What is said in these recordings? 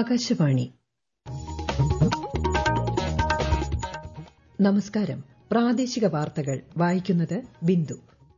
ആകാശവാണി നമസ്കാരം പ്രാദേശിക വാർത്തകൾ വായിക്കുന്നത് ബിന്ദു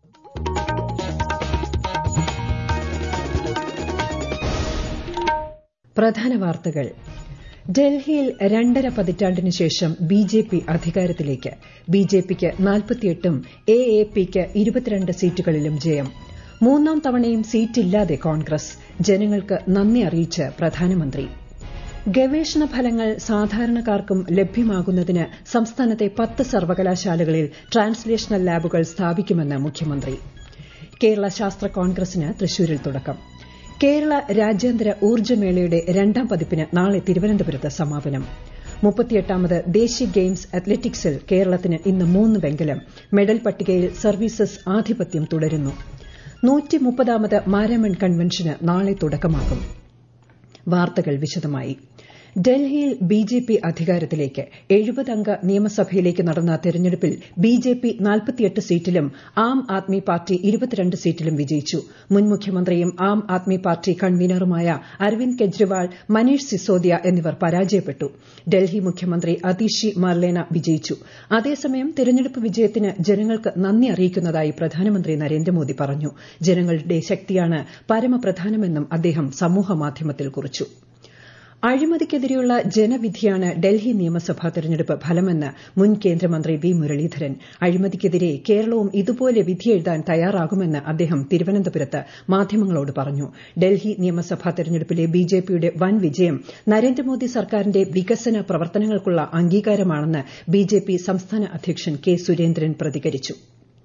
പ്രധാന വാർത്തകൾ ഡൽഹിയിൽ രണ്ടര പതിറ്റാണ്ടിന് ശേഷം ബി ജെ പി അധികാരത്തിലേക്ക് ബി ജെ പിക്ക് നാൽപ്പത്തിയെട്ടും എ എ പിക്ക് ഇരുപത്തിരണ്ട് സീറ്റുകളിലും ജയം മൂന്നാം തവണയും സീറ്റില്ലാതെ കോൺഗ്രസ് ജനങ്ങൾക്ക് നന്ദി അറിയിച്ച് പ്രധാനമന്ത്രി ഗവേഷണ ഫലങ്ങൾ സാധാരണക്കാർക്കും ലഭ്യമാകുന്നതിന് സംസ്ഥാനത്തെ പത്ത് സർവകലാശാലകളിൽ ട്രാൻസ്ലേഷണൽ ലാബുകൾ സ്ഥാപിക്കുമെന്ന് മുഖ്യമന്ത്രി കേരള ശാസ്ത്ര കോൺഗ്രസിന് തൃശൂരിൽ തുടക്കം കേരള രാജ്യാന്തര ഊർജ്ജമേളയുടെ രണ്ടാം പതിപ്പിന് നാളെ തിരുവനന്തപുരത്ത് സമാപനം മുപ്പത്തിയെട്ടാമത് ദേശീയ ഗെയിംസ് അത്ലറ്റിക്സിൽ കേരളത്തിന് ഇന്ന് മൂന്ന് വെങ്കലം മെഡൽ പട്ടികയിൽ സർവീസസ് ആധിപത്യം തുടരുന്നു നൂറ്റിമുപ്പതാമത് മാരാമൺ കൺവെൻഷന് നാളെ തുടക്കമാകും വാർത്തകൾ വിശദമായി ഡൽഹിയിൽ ബി ജെ പി അധികാരത്തിലേക്ക് എഴുപതംഗ നിയമസഭയിലേക്ക് നടന്ന തെരഞ്ഞെടുപ്പിൽ ബി ജെ പി നാൽപ്പത്തിയെട്ട് സീറ്റിലും ആം ആദ്മി പാർട്ടി ഇരുപത്തിരണ്ട് സീറ്റിലും വിജയിച്ചു മുൻ മുഖ്യമന്ത്രിയും ആം ആദ്മി പാർട്ടി കൺവീനറുമായ അരവിന്ദ് കെജ്രിവാൾ മനീഷ് സിസോദിയ എന്നിവർ പരാജയപ്പെട്ടു ഡൽഹി മുഖ്യമന്ത്രി അതീഷി മർലേന വിജയിച്ചു അതേസമയം തെരഞ്ഞെടുപ്പ് വിജയത്തിന് ജനങ്ങൾക്ക് നന്ദി അറിയിക്കുന്നതായി പ്രധാനമന്ത്രി നരേന്ദ്രമോദി പറഞ്ഞു ജനങ്ങളുടെ ശക്തിയാണ് പരമപ്രധാനമെന്നും അദ്ദേഹം സമൂഹമാധ്യമത്തിൽ കുറിച്ചു അഴിമതിക്കെതിരെയുള്ള ജനവിധിയാണ് ഡൽഹി നിയമസഭാ തെരഞ്ഞെടുപ്പ് ഫലമെന്ന് മുൻ കേന്ദ്രമന്ത്രി വി മുരളീധരൻ അഴിമതിക്കെതിരെ കേരളവും ഇതുപോലെ വിധിയെഴുതാൻ തയ്യാറാകുമെന്ന് അദ്ദേഹം തിരുവനന്തപുരത്ത് മാധ്യമങ്ങളോട് പറഞ്ഞു ഡൽഹി നിയമസഭാ തെരഞ്ഞെടുപ്പിലെ ബിജെപിയുടെ വൻ വിജയം നരേന്ദ്രമോദി സർക്കാരിന്റെ വികസന പ്രവർത്തനങ്ങൾക്കുള്ള അംഗീകാരമാണെന്ന് ബിജെപി സംസ്ഥാന അധ്യക്ഷൻ കെ സുരേന്ദ്രൻ പ്രതികരിച്ചു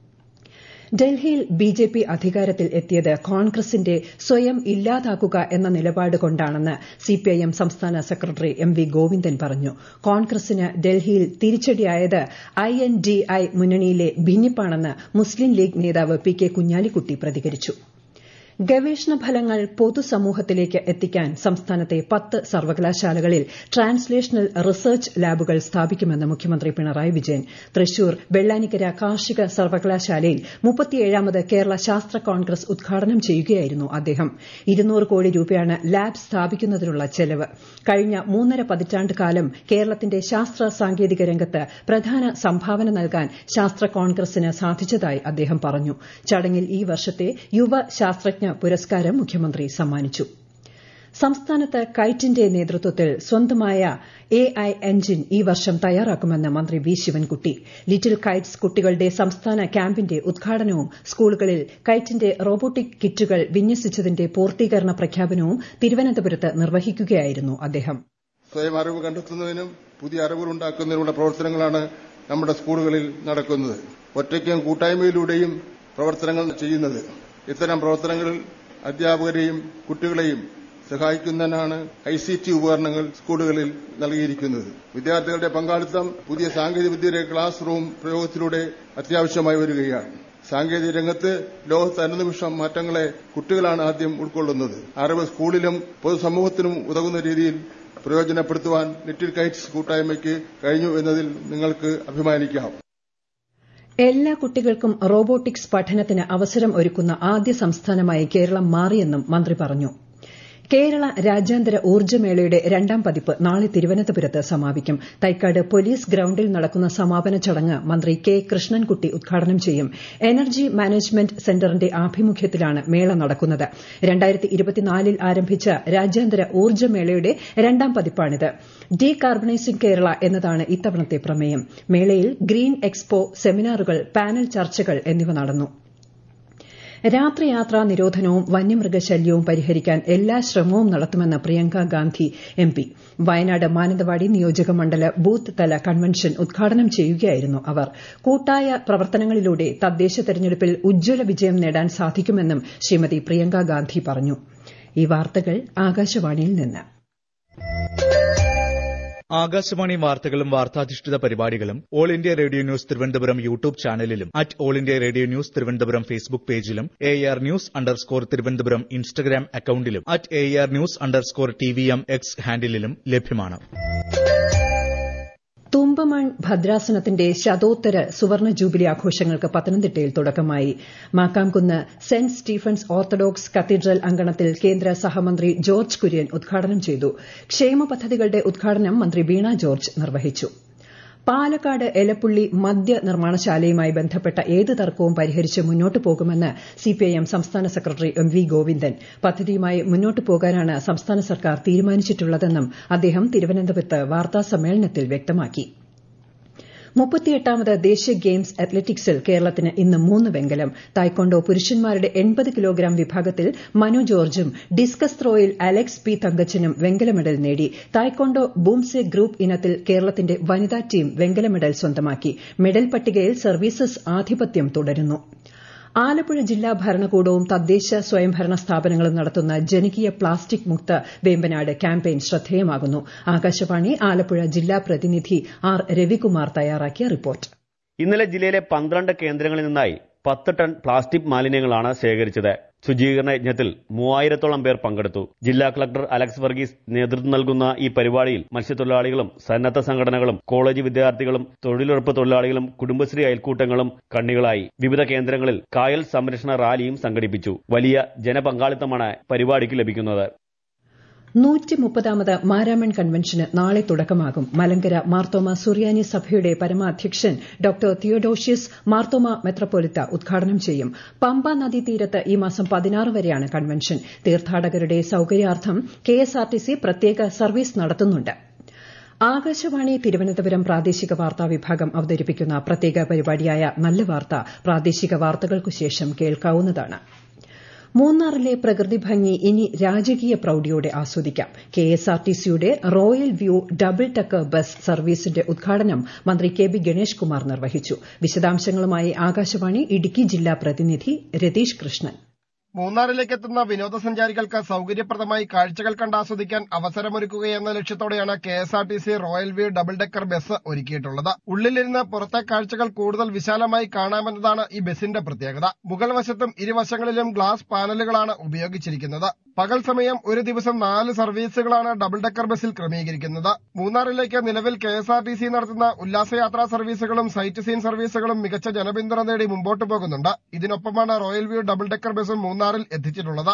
ഡൽഹിയിൽ ബിജെപി അധികാരത്തിൽ എത്തിയത് കോൺഗ്രസിന്റെ സ്വയം ഇല്ലാതാക്കുക എന്ന നിലപാട് കൊണ്ടാണെന്ന് സിപിഐഎം സംസ്ഥാന സെക്രട്ടറി എം വി ഗോവിന്ദൻ പറഞ്ഞു കോൺഗ്രസിന് ഡൽഹിയിൽ തിരിച്ചടിയായത് ഐ എൻ ഡി ഐ മുന്നണിയിലെ ഭിന്നിപ്പാണെന്ന് മുസ്ലിം ലീഗ് നേതാവ് പി കെ കുഞ്ഞാലിക്കുട്ടി പ്രതികരിച്ചു ഗവേഷണ ഫലങ്ങൾ പൊതുസമൂഹത്തിലേക്ക് എത്തിക്കാൻ സംസ്ഥാനത്തെ പത്ത് സർവകലാശാലകളിൽ ട്രാൻസ്ലേഷണൽ റിസർച്ച് ലാബുകൾ സ്ഥാപിക്കുമെന്ന് മുഖ്യമന്ത്രി പിണറായി വിജയൻ തൃശൂർ വെള്ളാനിക്കര കാർഷിക സർവകലാശാലയിൽ മുപ്പത്തിയേഴാമത് കേരള ശാസ്ത്ര കോൺഗ്രസ് ഉദ്ഘാടനം ചെയ്യുകയായിരുന്നു അദ്ദേഹം ഇരുന്നൂറ് കോടി രൂപയാണ് ലാബ് സ്ഥാപിക്കുന്നതിനുള്ള ചെലവ് കഴിഞ്ഞ മൂന്നര പതിറ്റാണ്ട് കാലം കേരളത്തിന്റെ ശാസ്ത്ര സാങ്കേതിക രംഗത്ത് പ്രധാന സംഭാവന നൽകാൻ ശാസ്ത്ര കോൺഗ്രസിന് സാധിച്ചതായി അദ്ദേഹം പറഞ്ഞു ചടങ്ങിൽ ഈ വർഷത്തെ യുവ ശാസ്ത്രജ്ഞ പുരസ്കാരം മുഖ്യമന്ത്രി സമ്മാനിച്ചു സംസ്ഥാനത്ത് കൈറ്റിന്റെ നേതൃത്വത്തിൽ സ്വന്തമായ എ ഐ എഞ്ചിൻ ഈ വർഷം തയ്യാറാക്കുമെന്ന് മന്ത്രി വി ശിവൻകുട്ടി ലിറ്റിൽ കൈറ്റ്സ് കുട്ടികളുടെ സംസ്ഥാന ക്യാമ്പിന്റെ ഉദ്ഘാടനവും സ്കൂളുകളിൽ കൈറ്റിന്റെ റോബോട്ടിക് കിറ്റുകൾ വിന്യസിച്ചതിന്റെ പൂർത്തീകരണ പ്രഖ്യാപനവും തിരുവനന്തപുരത്ത് നിർവഹിക്കുകയായിരുന്നു അദ്ദേഹം സ്വയം അറിവ് കണ്ടെത്തുന്നതിനും പുതിയ അറിവുകൾ ഉണ്ടാക്കുന്നതിനുള്ള പ്രവർത്തനങ്ങളാണ് നമ്മുടെ സ്കൂളുകളിൽ നടക്കുന്നത് ഒറ്റയ്ക്കും കൂട്ടായ്മയിലൂടെയും പ്രവർത്തനങ്ങൾ ചെയ്യുന്നത് ഇത്തരം പ്രവർത്തനങ്ങളിൽ അധ്യാപകരെയും കുട്ടികളെയും സഹായിക്കുന്നതിനാണ് ഐ സി ടി ഉപകരണങ്ങൾ സ്കൂളുകളിൽ നൽകിയിരിക്കുന്നത് വിദ്യാർത്ഥികളുടെ പങ്കാളിത്തം പുതിയ സാങ്കേതിക വിദ്യയുടെ ക്ലാസ് റൂം പ്രയോഗത്തിലൂടെ അത്യാവശ്യമായി വരികയാണ് സാങ്കേതിക രംഗത്ത് ലോകത്ത് അനുനിമിഷം മാറ്റങ്ങളെ കുട്ടികളാണ് ആദ്യം ഉൾക്കൊള്ളുന്നത് അറിവ് സ്കൂളിലും പൊതുസമൂഹത്തിനും ഉതകുന്ന രീതിയിൽ പ്രയോജനപ്പെടുത്തുവാൻ ലിറ്റിൽ കൈറ്റ്സ് കൂട്ടായ്മയ്ക്ക് കഴിഞ്ഞു എന്നതിൽ നിങ്ങൾക്ക് അഭിമാനിക്കാം എല്ലാ കുട്ടികൾക്കും റോബോട്ടിക്സ് പഠനത്തിന് അവസരം ഒരുക്കുന്ന ആദ്യ സംസ്ഥാനമായി കേരളം മാറിയെന്നും മന്ത്രി പറഞ്ഞു കേരള രാജ്യാന്തര ഊർജ്ജമേളയുടെ രണ്ടാം പതിപ്പ് നാളെ തിരുവനന്തപുരത്ത് സമാപിക്കും തൈക്കാട് പോലീസ് ഗ്രൌണ്ടിൽ നടക്കുന്ന സമാപന ചടങ്ങ് മന്ത്രി കെ കൃഷ്ണൻകുട്ടി ഉദ്ഘാടനം ചെയ്യും എനർജി മാനേജ്മെന്റ് സെന്ററിന്റെ ആഭിമുഖ്യത്തിലാണ് മേള നടക്കുന്നത് ൽ ആരംഭിച്ച രാജ്യാന്തര ഊർജ്ജമേളയുടെ രണ്ടാം പതിപ്പാണിത് ഡീ കാർബണൈസിംഗ് കേരള എന്നതാണ് ഇത്തവണത്തെ പ്രമേയം മേളയിൽ ഗ്രീൻ എക്സ്പോ സെമിനാറുകൾ പാനൽ ചർച്ചകൾ എന്നിവ നടന്നു രാത്രിയാത്രാ നിരോധനവും വന്യമൃഗശല്യവും പരിഹരിക്കാൻ എല്ലാ ശ്രമവും നടത്തുമെന്ന് പ്രിയങ്ക ഗാന്ധി എം പി വയനാട് മാനന്തവാടി നിയോജക മണ്ഡല ബൂത്ത് തല കൺവെൻഷൻ ഉദ്ഘാടനം ചെയ്യുകയായിരുന്നു അവർ കൂട്ടായ പ്രവർത്തനങ്ങളിലൂടെ തദ്ദേശ തെരഞ്ഞെടുപ്പിൽ ഉജ്ജ്വല വിജയം നേടാൻ സാധിക്കുമെന്നും ശ്രീമതി പ്രിയങ്ക ഗാന്ധി പറഞ്ഞു ഈ വാർത്തകൾ ആകാശവാണിയിൽ നിന്ന് ആകാശവാണി വാർത്തകളും വാർത്താധിഷ്ഠിത പരിപാടികളും all India radio news Thiruvananthapuram YouTube ചാനലിലും at all India radio news Thiruvananthapuram Facebook പേജിലും A R news underscore Thiruvananthapuram Instagram അക്കൌണ്ടിലും at A R news underscore T V M X ഹാൻഡിലും ലഭ്യമാണ് തുമ്പമൺ ഭദ്രാസനത്തിന്റെ ശതോത്തര സുവർണ ജൂബിലി ആഘോഷങ്ങൾക്ക് പത്തനംതിട്ടയിൽ തുടക്കമായി Makkamkunnu saint Stephen's orthodox cathedral അങ്കണത്തിൽ കേന്ദ്ര സഹമന്ത്രി ജോർജ് കുര്യൻ ഉദ്ഘാടനം ചെയ്തു ക്ഷേമ പദ്ധതികളുടെ ഉദ്ഘാടനം മന്ത്രി വീണ ജോർജ് നിർവഹിച്ചു പാലക്കാട് എലപ്പുള്ളി മദ്യ നിർമ്മാണശാലയുമായി ബന്ധപ്പെട്ട ഏത് തർക്കവും പരിഹരിച്ച് മുന്നോട്ടു പോകുമെന്ന് സിപിഐഎം സംസ്ഥാന സെക്രട്ടറി എം വി ഗോവിന്ദൻ പദ്ധതിയുമായി മുന്നോട്ടു പോകാനാണ് സംസ്ഥാന സർക്കാർ തീരുമാനിച്ചിട്ടുള്ളതെന്നും അദ്ദേഹം തിരുവനന്തപുരത്ത് വാർത്താസമ്മേളനത്തിൽ വ്യക്തമാക്കി മുപ്പത്തിയെട്ടാമത് ദേശീയ ഗെയിംസ് അത്ലറ്റിക്സിൽ കേരളത്തിന് ഇന്ന് മൂന്ന് വെങ്കലം തായ്ക്കൊണ്ടോ പുരുഷന്മാരുടെ എൺപത് കിലോഗ്രാം വിഭാഗത്തിൽ മനു ജോർജും ഡിസ്കസ് ത്രോയിൽ അലക്സ് പി തങ്കച്ചനും വെങ്കല മെഡൽ നേടി തായ്ക്കൊണ്ടോ ബൂംസെ ഗ്രൂപ്പ് ഇനത്തിൽ കേരളത്തിന്റെ വനിതാ ടീം വെങ്കല മെഡൽ സ്വന്തമാക്കി മെഡൽ പട്ടികയിൽ സർവീസസ് ആധിപത്യം തുടരുന്നു ആലപ്പുഴ ജില്ലാ ഭരണകൂടവും തദ്ദേശ സ്വയംഭരണ സ്ഥാപനങ്ങളും നടത്തുന്ന ജനകീയ പ്ലാസ്റ്റിക് മുക്ത വേമ്പനാട് ക്യാമ്പയിൻ ശ്രദ്ധേയമാകുന്നു ആകാശവാണി ആലപ്പുഴ ജില്ലാ പ്രതിനിധി ആർ രവികുമാർ തയ്യാറാക്കിയ റിപ്പോർട്ട് ഇന്നലെ ജില്ലയിലെ പന്ത്രണ്ട് കേന്ദ്രങ്ങളിൽ നിന്നായി പത്ത് ടൺ പ്ലാസ്റ്റിക് മാലിന്യങ്ങളാണ് ശേഖരിച്ചത് ശുചീകരണ യജ്ഞത്തിൽ മൂവായിരത്തോളം പേർ പങ്കെടുത്തു ജില്ലാ കളക്ടർ അലക്സ് വർഗീസ് നേതൃത്വം നൽകുന്ന ഈ പരിപാടിയിൽ മത്സ്യത്തൊഴിലാളികളും സന്നദ്ധ സംഘടനകളും കോളേജ് വിദ്യാർത്ഥികളും തൊഴിലുറപ്പ് തൊഴിലാളികളും കുടുംബശ്രീ അയൽക്കൂട്ടങ്ങളും കണ്ണികളായി വിവിധ കേന്ദ്രങ്ങളിൽ കായൽ സംരക്ഷണ റാലിയും സംഘടിപ്പിച്ചു വലിയ ജനപങ്കാളിത്തമാണ് പരിപാടിക്ക് ലഭിക്കുന്നത് നൂറ്റി മുപ്പതാമത് മാരാമൺ കൺവെൻഷന് നാളെ തുടക്കമാകും മലങ്കര മാർത്തോമ സുറിയാനി സഭയുടെ പരമാധ്യക്ഷൻ ഡോക്ടർ തിയോഡോഷ്യസ് മാർത്തോമ മെത്രപ്പൊലിത്ത ഉദ്ഘാടനം ചെയ്യും പമ്പ നദീതീരത്ത് ഈ മാസം പതിനാറ് വരെയാണ് കൺവെൻഷൻ തീർത്ഥാടകരുടെ സൌകര്യാർത്ഥം കെഎസ്ആർടിസി പ്രത്യേക സർവീസ് നടത്തുന്നുണ്ട് ആകാശവാണി തിരുവനന്തപുരം പ്രാദേശിക വാർത്താ വിഭാഗം അവതരിപ്പിക്കുന്ന പ്രത്യേക പരിപാടിയായ നല്ല വാർത്ത പ്രാദേശിക വാർത്തകൾക്കു ശേഷം കേൾക്കാവുന്നതാണ് മൂന്നാറിലെ പ്രകൃതി ഭംഗി ഇനി രാജകീയ പ്രൌഢിയോടെ ആസ്വദിക്കാം കെഎസ്ആർടിസിയുടെ royal view double decker bus സർവീസിന്റെ ഉദ്ഘാടനം മന്ത്രി കെ ബി ഗണേഷ് കുമാർ നിർവഹിച്ചു വിശദാംശങ്ങളുമായി ആകാശവാണി ഇടുക്കി ജില്ലാ പ്രതിനിധി രതീഷ് കൃഷ്ണൻ മൂന്നാറിലേക്ക് എത്തുന്ന വിനോദസഞ്ചാരികൾക്ക് സൌകര്യപ്രദമായി കാഴ്ചകൾ കണ്ടാസ്വദിക്കാൻ അവസരമൊരുക്കുകയെന്ന ലക്ഷ്യത്തോടെയാണ് K S R T C royal view double decker bus ഒരുക്കിയിട്ടുള്ളത് ഉള്ളിലിരുന്ന് പുറത്തെ കാഴ്ചകൾ കൂടുതൽ വിശാലമായി കാണാമെന്നതാണ് ഈ ബസിന്റെ പ്രത്യേകത മുകൾ വശത്തും ഇരുവശങ്ങളിലും ഗ്ലാസ് പാനലുകളാണ് ഉപയോഗിച്ചിരിക്കുന്നത് പകൽ സമയം ഒരു ദിവസം നാല് സർവീസുകളാണ് ഡബിൾ ഡെക്കർ ബസിൽ ക്രമീകരിക്കുന്നത് മൂന്നാറിലേക്ക് നിലവിൽ K S R T C നടത്തുന്ന ഉല്ലാസയാത്രാ സർവീസുകളും സൈറ്റ് സീൻ സർവീസുകളും മികച്ച ജനപിന്തുണ നേടി മുമ്പോട്ട് പോകുന്നുണ്ട് ഇതിനൊപ്പമാണ് റോയൽ വ്യൂ ഡബിൾ ഡെക്കർ ബസും മൂന്നാറിൽ എത്തിച്ചിട്ടുള്ളത്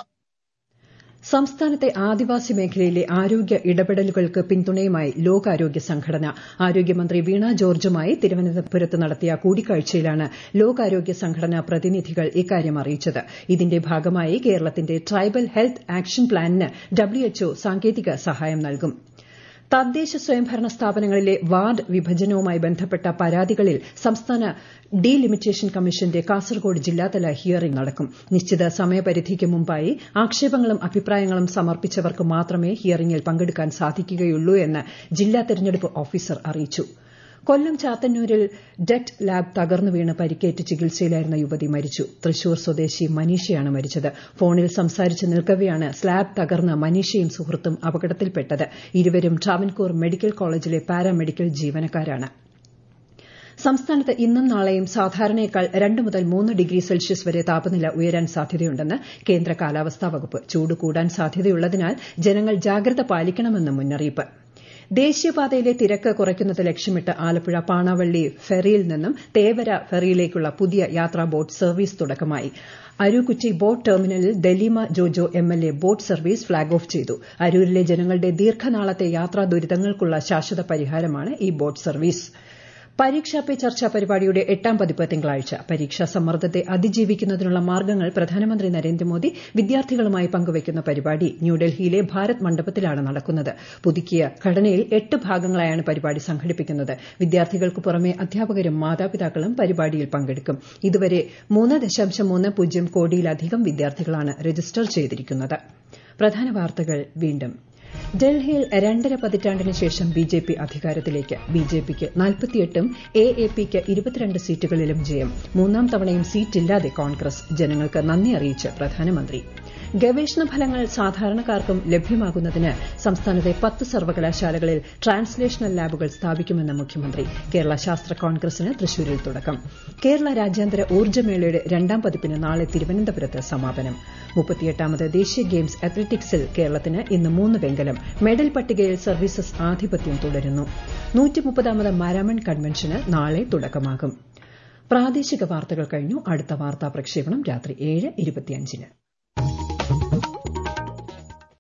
സംസ്ഥാനത്തെ ആദിവാസി മേഖലയിലെ ആരോഗ്യ ഇടപെടലുകൾക്ക് പിന്തുണയുമായി ലോകാരോഗ്യ സംഘടന ആരോഗ്യമന്ത്രി വീണ ജോർജുമായി തിരുവനന്തപുരത്ത് നടത്തിയ കൂടിക്കാഴ്ചയിലാണ് ലോകാരോഗ്യ സംഘടനാ പ്രതിനിധികൾ ഇക്കാര്യം അറിയിച്ചത് ഇതിന്റെ ഭാഗമായി കേരളത്തിന്റെ ട്രൈബൽ ഹെൽത്ത് ആക്ഷൻ പ്ലാനിന് ഡബ്ല്യുഎച്ച്ഒ സാങ്കേതിക സഹായം നൽകും തദ്ദേശ സ്വയംഭരണ സ്ഥാപനങ്ങളിലെ വാർഡ് വിഭജനവുമായി ബന്ധപ്പെട്ട പരാതികളിൽ സംസ്ഥാന ഡീലിമിറ്റേഷൻ കമ്മീഷന്റെ കാസർഗോഡ് ജില്ലാതല ഹിയറിംഗ് നടക്കും നിശ്ചിത സമയപരിധിക്ക് മുമ്പായി ആക്ഷേപങ്ങളും അഭിപ്രായങ്ങളും സമർപ്പിച്ചവർക്ക് മാത്രമേ ഹിയറിംഗിൽ പങ്കെടുക്കാൻ സാധിക്കുകയുള്ളൂ എന്ന് ജില്ലാ തെരഞ്ഞെടുപ്പ് ഓഫീസർ അറിയിച്ചു കൊല്ലം ചാത്തന്നൂരിൽ ഡെറ്റ് ലാബ് തകർന്നു വീണ് പരിക്കേറ്റ് ചികിത്സയിലായിരുന്ന യുവതി മരിച്ചു തൃശൂർ സ്വദേശി മനീഷയാണ് മരിച്ചത് ഫോണിൽ സംസാരിച്ച് നിൽക്കവെയാണ് സ്ലാബ് തകർന്ന് മനീഷയും സുഹൃത്തും അപകടത്തിൽപ്പെട്ടത് ഇരുവരും ട്രാവൻകൂർ മെഡിക്കൽ കോളേജിലെ പാരാമെഡിക്കൽ ജീവനക്കാരാണ് സംസ്ഥാനത്ത് ഇന്നും നാളെയും സാധാരണയേക്കാൾ രണ്ട് മുതൽ മൂന്ന് ഡിഗ്രി സെൽഷ്യസ് വരെ താപനില ഉയരാൻ സാധ്യതയുണ്ടെന്ന് കേന്ദ്ര കാലാവസ്ഥാ വകുപ്പ് ചൂട് കൂടാൻ സാധ്യതയുള്ളതിനാൽ ജനങ്ങൾ ജാഗ്രത പാലിക്കണമെന്ന് മുന്നറിയിപ്പ് ദേശീയപാതയിലെ തിരക്ക് കുറയ്ക്കുന്നത് ലക്ഷ്യമിട്ട് ആലപ്പുഴ പാണാവള്ളി ഫെറിയിൽ നിന്നും തേവര ഫെറിയിലേക്കുള്ള പുതിയ യാത്രാ ബോട്ട് സർവീസ് തുടക്കമായി അരൂക്കുറ്റി ബോട്ട് ടെർമിനലിൽ Daleema Jojo MLA boat service flag off ചെയ്തു അരൂരിലെ ജനങ്ങളുടെ ദീർഘനാളത്തെ യാത്രാ ദുരിതങ്ങൾക്കുള്ള ശാശ്വത പരിഹാരമാണ് ഈ ബോട്ട് സർവീസ് പരീക്ഷാ പേ ചർച്ച പരിപാടിയുടെ എട്ടാം പതിപ്പ് തിങ്കളാഴ്ച പരീക്ഷാ സമ്മർദ്ദത്തെ അതിജീവിക്കുന്നതിനുള്ള മാർഗ്ഗങ്ങൾ പ്രധാനമന്ത്രി നരേന്ദ്രമോദി വിദ്യാർത്ഥികളുമായി പങ്കുവയ്ക്കുന്ന പരിപാടി ന്യൂഡൽഹിയിലെ ഭാരത് മണ്ഡപത്തിലാണ് നടക്കുന്നത് പുതുക്കിയ ഘടനയിൽ എട്ട് ഭാഗങ്ങളായാണ് പരിപാടി സംഘടിപ്പിക്കുന്നത് വിദ്യാർത്ഥികൾക്ക് പുറമെ അധ്യാപകരും മാതാപിതാക്കളും പരിപാടിയിൽ പങ്കെടുക്കും ഇതുവരെ മൂന്ന് ദശാംശം മൂന്ന് പൂജ്യം കോടിയിലധികം വിദ്യാർത്ഥികളാണ് രജിസ്റ്റർ ചെയ്തിരിക്കുന്നത് പ്രധാന വാർത്തകൾ വീണ്ടും ഡൽഹിയിൽ രണ്ടര പതിറ്റാണ്ടിന് ശേഷം ബി ജെ പി അധികാരത്തിലേക്ക് ബി ജെ പിക്ക് നാൽപ്പത്തിയെട്ടും എ എ പിക്ക് ഇരുപത്തിരണ്ട് സീറ്റുകളിലും ജയം മൂന്നാം തവണയും സീറ്റില്ലാതെ കോൺഗ്രസ് ജനങ്ങൾക്ക് നന്ദി അറിയിച്ച് പ്രധാനമന്ത്രി ഗവേഷണ ഫലങ്ങൾ സാധാരണക്കാർക്കും ലഭ്യമാകുന്നതിന് സംസ്ഥാനത്തെ പത്ത് സർവകലാശാലകളിൽ ട്രാൻസ്ലേഷണൽ ലാബുകൾ സ്ഥാപിക്കുമെന്ന് മുഖ്യമന്ത്രി കേരള ശാസ്ത്ര കോൺഗ്രസിന് തൃശൂരിൽ തുടക്കം കേരള രാജ്യാന്തര ഊർജ്ജമേളയുടെ രണ്ടാം പതിപ്പിന് നാളെ തിരുവനന്തപുരത്ത് സമാപനം മുപ്പത്തിയെട്ടാമത് ദേശീയ ഗെയിംസ് അത്ലറ്റിക്സിൽ കേരളത്തിന് ഇന്ന് മൂന്ന് വെങ്കലം മെഡൽ പട്ടികയിൽ സർവീസസ് ആധിപത്യം തുടരുന്നു നൂറ്റിമുപ്പതാമത് മാരാമൺ കൺവെൻഷന് നാളെ തുടക്കമാകും പ്രാദേശിക വാർത്തകൾ കഴിഞ്ഞു അടുത്ത വാർത്താ പ്രക്ഷേപണം രാത്രി ഏഴ് ഇരുപത്തിയഞ്ചിന്